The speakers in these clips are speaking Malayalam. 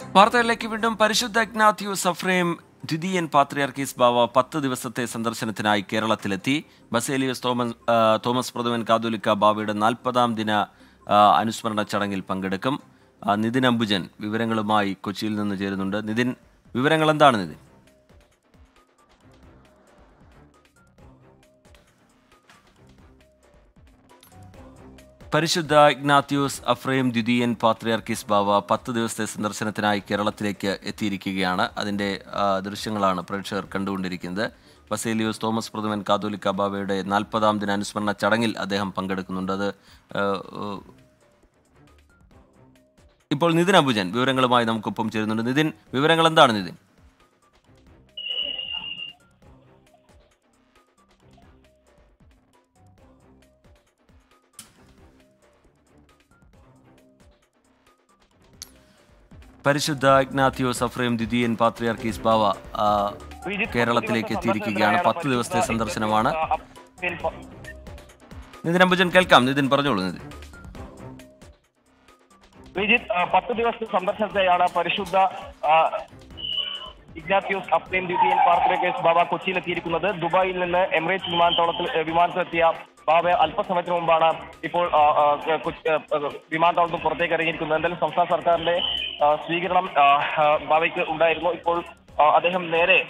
വാർത്തകളിലേക്ക് വീണ്ടും പരിശുദ്ധ ഇഗ്നാത്യൂസ് അഫ്രേം ദ്വിതീയൻ പാത്രിയാർക്കീസ് ബാവ പത്ത് ദിവസത്തെ സന്ദർശനത്തിനായി കേരളത്തിലെത്തി ബസേലിയസ് തോമസ് ആ, തോമസ് പ്രഥമൻ കാതോലിക്ക ബാവയുടെ നാൽപ്പതാം ദിന ആ, അനുസ്മരണ ചടങ്ങിൽ പങ്കെടുക്കും ആ, നിതിൻ അംബുജൻ വിവരങ്ങളുമായി കൊച്ചിയിൽ നിന്ന് ചേരുന്നുണ്ട് നിതിൻ വിവരങ്ങൾ എന്താണ് നിതിൻ പരിശുദ്ധ ഇഗ്നാത്യൂസ് അഫ്രേം ദ്വിതീയൻ പാത്രിയാർക്കീസ് ബാവ പത്ത് ദിവസത്തെ സന്ദർശനത്തിനായി കേരളത്തിലേക്ക് എത്തിയിരിക്കുകയാണ് അതിൻ്റെ ആ, ദൃശ്യങ്ങളാണ് പ്രേക്ഷകർ കണ്ടുകൊണ്ടിരിക്കുന്നത് ബസേലിയോസ് തോമസ് പ്രഥമൻ കാതോലിക്ക ബാവയുടെ നാൽപ്പതാം ദിന അനുസ്മരണ ചടങ്ങിൽ അദ്ദേഹം പങ്കെടുക്കുന്നുണ്ട് അത് ആ, ആ, ഇപ്പോൾ നിതിൻ അബുജൻ വിവരങ്ങളുമായി നമുക്കൊപ്പം ചേരുന്നുണ്ട് നിതിൻ വിവരങ്ങൾ എന്താണ് നിതിൻ പരിശുദ്ധ ഇഗ്നാത്യോസ് അഫ്രേം ദ്വിതീയൻ പാത്രിയാർക്കീസ് ബാവ ആ, കേരളത്തിലേക്ക് എത്തിയിരിക്കുകയാണ് പത്ത് ദിവസത്തെ സന്ദർശനമാണ് നിതിൻ അംബുജൻ കേൾക്കാം നിതിൻ പറഞ്ഞോളൂ നിതിൻ വിജിത് ആ, പത്ത് ദിവസത്തെ സന്ദർശനത്തെയാണ് പരിശുദ്ധ ആ, ഇഗ്നാത്യൂസ് അപ്ലൈൻ ദ്വിതീയൻ പാർത്തിലേക്കേസ് ബാബ കൊച്ചിയിലെത്തിയിരിക്കുന്നത് ദുബായിൽ നിന്ന് എമിറേറ്റ്സ് വിമാനത്താവളത്തിൽ ഏ, വിമാനത്തിലെത്തിയ ബാബ അല്പസമയത്തിന് മുമ്പാണ് ഇപ്പോൾ ആ, ആ, കൊച്ചി ആ, ആ, വിമാനത്താവളത്തിൽ പുറത്തേക്ക് ഇറങ്ങിയിരിക്കുന്നത് എന്തായാലും സംസ്ഥാന സർക്കാരിന്റെ ആ, സ്വീകരണം ആ, ആ, ബാബയ്ക്ക് ഉണ്ടായിരുന്നു ഇപ്പോൾ ആ, അദ്ദേഹം നേരെ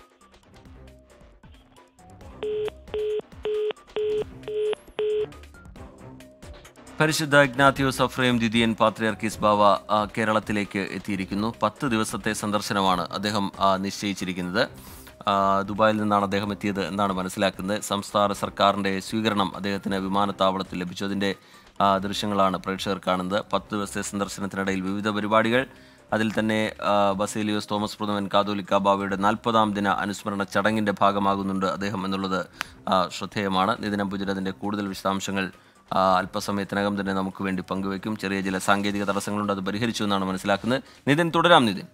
പരിശുദ്ധ ഇഗ്നാത്യോസ് അഫ്രേം ദ്വിതീയൻ പാത്രിയാർക്കീസ് ബാവ ആ, കേരളത്തിലേക്ക് എത്തിയിരിക്കുന്നു പത്ത് ദിവസത്തെ സന്ദർശനമാണ് അദ്ദേഹം ആ, നിശ്ചയിച്ചിരിക്കുന്നത് ആ, ദുബായിൽ നിന്നാണ് അദ്ദേഹം എത്തിയത് എന്നാണ് മനസ്സിലാക്കുന്നത് സംസ്ഥാന സർക്കാരിൻ്റെ സ്വീകരണം അദ്ദേഹത്തിന് വിമാനത്താവളത്തിൽ ലഭിച്ചു അതിൻ്റെ ആ, ദൃശ്യങ്ങളാണ് പ്രേക്ഷകർ കാണുന്നത് പത്ത് ദിവസത്തെ സന്ദർശനത്തിനിടയിൽ വിവിധ പരിപാടികൾ അതിൽ തന്നെ ആ, ബസേലിയോസ് തോമസ് പ്രഥമൻ കാതോലിക്ക ബാവയുടെ നാൽപ്പതാം ദിന അനുസ്മരണ ചടങ്ങിൻ്റെ ഭാഗമാകുന്നുണ്ട് അദ്ദേഹം എന്നുള്ളത് ആ, ശ്രദ്ധേയമാണ് നിതിൻ അംബുജൻ അതിൻ്റെ കൂടുതൽ വിശദാംശങ്ങൾ ആ, അല്പസമയത്തിനകം തന്നെ നമുക്ക് വേണ്ടി പങ്കുവയ്ക്കും ചെറിയ ചില സാങ്കേതിക തടസ്സങ്ങളുണ്ട് അത് പരിഹരിച്ചു എന്നാണ് മനസ്സിലാക്കുന്നത് നിതിൻ തുടരാം നിതിൻ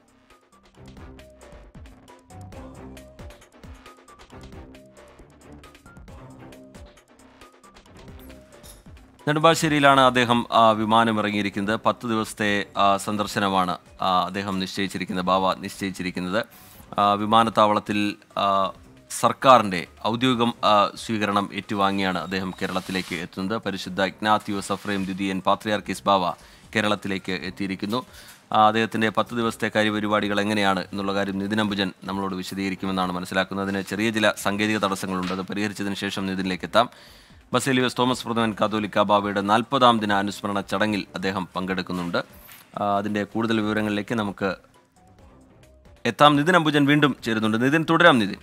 നെടുമ്പാശ്ശേരിയിലാണ് അദ്ദേഹം ആ, വിമാനം ഇറങ്ങിയിരിക്കുന്നത് പത്ത് ദിവസത്തെ ആ, സന്ദർശനമാണ് ആ, അദ്ദേഹം നിശ്ചയിച്ചിരിക്കുന്നത് ബാവ നിശ്ചയിച്ചിരിക്കുന്നത് ആ, വിമാനത്താവളത്തിൽ ആ, സർക്കാരിൻ്റെ ഔദ്യോഗിക ആ, സ്വീകരണം ഏറ്റുവാങ്ങിയാണ് അദ്ദേഹം കേരളത്തിലേക്ക് എത്തുന്നത് പരിശുദ്ധ ഇഗ്നാത്യോസ് അഫ്രേം ദ്വിതീയൻ പാത്രിയാർക്കിസ് ബാവ കേരളത്തിലേക്ക് എത്തിയിരിക്കുന്നു ആ, അദ്ദേഹത്തിൻ്റെ പത്ത് ദിവസത്തെ കാര്യപരിപാടികൾ എങ്ങനെയാണ് എന്നുള്ള കാര്യം നിതിൻ അംബുജൻ നമ്മളോട് വിശദീകരിക്കുമെന്നാണ് മനസ്സിലാക്കുന്നത് അതിന് ചെറിയ ചില സാങ്കേതിക തടസ്സങ്ങളുണ്ട് അത് പരിഹരിച്ചതിന് ശേഷം നിതിനിലേക്ക് എത്താം ബസേലിയോസ് തോമസ് പ്രഥമൻ കാതോലിക്ക ബാബയുടെ നാൽപ്പതാം ദിന അനുസ്മരണ ചടങ്ങിൽ അദ്ദേഹം പങ്കെടുക്കുന്നുണ്ട് ആ, അതിൻ്റെ കൂടുതൽ വിവരങ്ങളിലേക്ക് നമുക്ക് എത്താം നിതിൻ അംബുജൻ വീണ്ടും ചേരുന്നുണ്ട് നിതിൻ തുടരാം നിതിൻ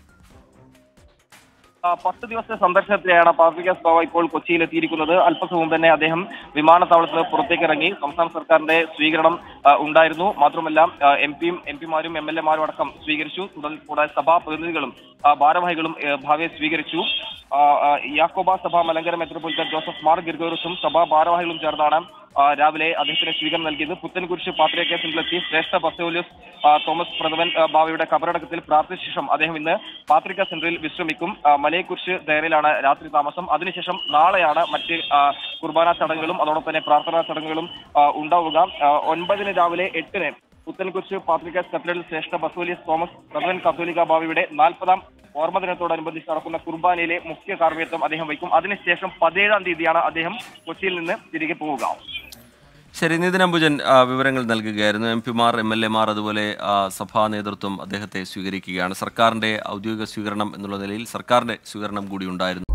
ആ, പത്ത് ദിവസത്തെ സന്ദർശനത്തിലെയാണ് പാർട്ടിക്കാസ് ബാവ ഇപ്പോൾ കൊച്ചിയിൽ എത്തിയിരിക്കുന്നത് അല്പസം മുമ്പ് തന്നെ അദ്ദേഹം വിമാനത്താവളത്തിൽ നിന്ന് പുറത്തേക്ക് ഇറങ്ങി സംസ്ഥാന സർക്കാരിന്റെ സ്വീകരണം ആ, ഉണ്ടായിരുന്നു മാത്രമല്ല എം പിയും എം പിമാരും എം എൽ എമാരും അടക്കം സ്വീകരിച്ചു തുടർന്ന് കൂടാതെ സഭാ പ്രതിനിധികളും ആ, ഭാരവാഹികളും ഏ, ഭാവയെ സ്വീകരിച്ചു ആ, ആ, യാക്കോബ സഭ മലങ്കര മെത്രോപൊലിറ്റൻ ജോസഫ് മാർ ഗിർഗോറിസും സഭാ ഭാരവാഹികളും ചേർന്നാണ് ആ, രാവിലെ അദ്ദേഹത്തിന് സ്വീകരണം നൽകിയത് പുത്തൻകുരിശ് പാത്രിക സെന്ററിലെത്തി ശ്രേഷ്ഠ ബസോലിയസ് ആ, തോമസ് പ്രഥമൻ ആ, ബാവയുടെ കബറടക്കത്തിൽ പ്രാർത്ഥിച്ച ശേഷം അദ്ദേഹം ഇന്ന് പാത്രിക സെന്ററിൽ വിശ്രമിക്കും ആ, മലയെക്കുറിച്ച് ദയറിലാണ് രാത്രി താമസം അതിനുശേഷം നാളെയാണ് മറ്റ് ആ, കുർബാന ചടങ്ങുകളും അതോടൊപ്പം തന്നെ പ്രാർത്ഥനാ ചടങ്ങുകളും ആ, ഉണ്ടാവുക ആ, ഒൻപതിന് രാവിലെ എട്ടിന് പുത്തൻകുരിശ് പാത്രിക കത്തീഡ്രൽ ശ്രേഷ്ഠ ബസോലിയസ് തോമസ് പ്രഥമൻ കത്തോലിക്ക ബാവയുടെ നാൽപ്പതാം ഓർമ്മ ദിനത്തോടനുബന്ധിച്ച് നടക്കുന്ന കുർബാനയിലെ മുഖ്യ കാർമ്മികത്വം അദ്ദേഹം വഹിക്കും അതിനുശേഷം പതിനേഴാം തീയതിയാണ് അദ്ദേഹം കൊച്ചിയിൽ നിന്ന് തിരികെ പോവുക ശരി നിതിൻ അംബുജൻ ആ, വിവരങ്ങൾ നൽകുകയായിരുന്നു എം പിമാർ എം എൽ എമാർ അതുപോലെ ആ, സഭാ നേതൃത്വം അദ്ദേഹത്തെ സ്വീകരിക്കുകയാണ് സർക്കാരിൻ്റെ ഔദ്യോഗിക സ്വീകരണം എന്നുള്ള നിലയിൽ സർക്കാരിൻ്റെ സ്വീകരണം കൂടി ഉണ്ടായിരുന്നു